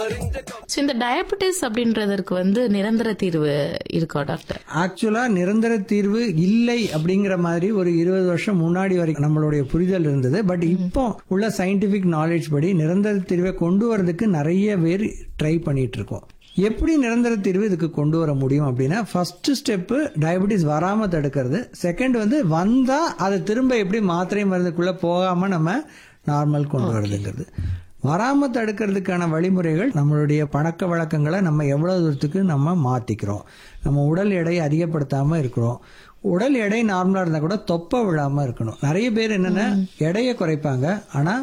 So, இந்த diabetes அப்படின்றதற்கு வந்து நிரந்தர தீர்வு இருக்கா டாக்டர் ஆக்சுவலா நிரந்தர தீர்வு இல்லை அப்படிங்கிற மாதிரி ஒரு இருபது வருஷம் முன்னாடி வரைக்கும் நம்மளுடைய புரிதல் இருந்தது பட் இப்போ உள்ள சயின்டிபிக் நாலேஜ் படி நிரந்தர தீர்வை கொண்டு வரதுக்கு நிறைய பேர் ட்ரை பண்ணிட்டு இருக்கோம் எப்படி நிரந்தர தீர்வு இதுக்கு கொண்டு வர முடியும் அப்படின்னா ஃபர்ஸ்ட் ஸ்டெப்பு டயபெட்டிஸ் வராம தடுக்கிறது செகண்ட் வந்து வந்தா அதை திரும்ப எப்படி மாத்திரை மருந்துக்குள்ள போகாம நம்ம நார்மல் கொண்டு வரதுங்கிறது வராம தடுக்கிறதுக்கான வழிமுறைகள் நம்மளுடைய பழக்க வழக்கங்களை நம்ம எவ்வளவு தூரத்துக்கு நம்ம மாத்திக்கிறோம் நம்ம உடல் எடையை அதிகப்படுத்தாம இருக்கிறோம் உடல் எடை நார்மலா இருந்தா கூட தொப்பை விழாம இருக்கணும் நிறைய பேர் என்னன்னா எடையை குறைப்பாங்க ஆனா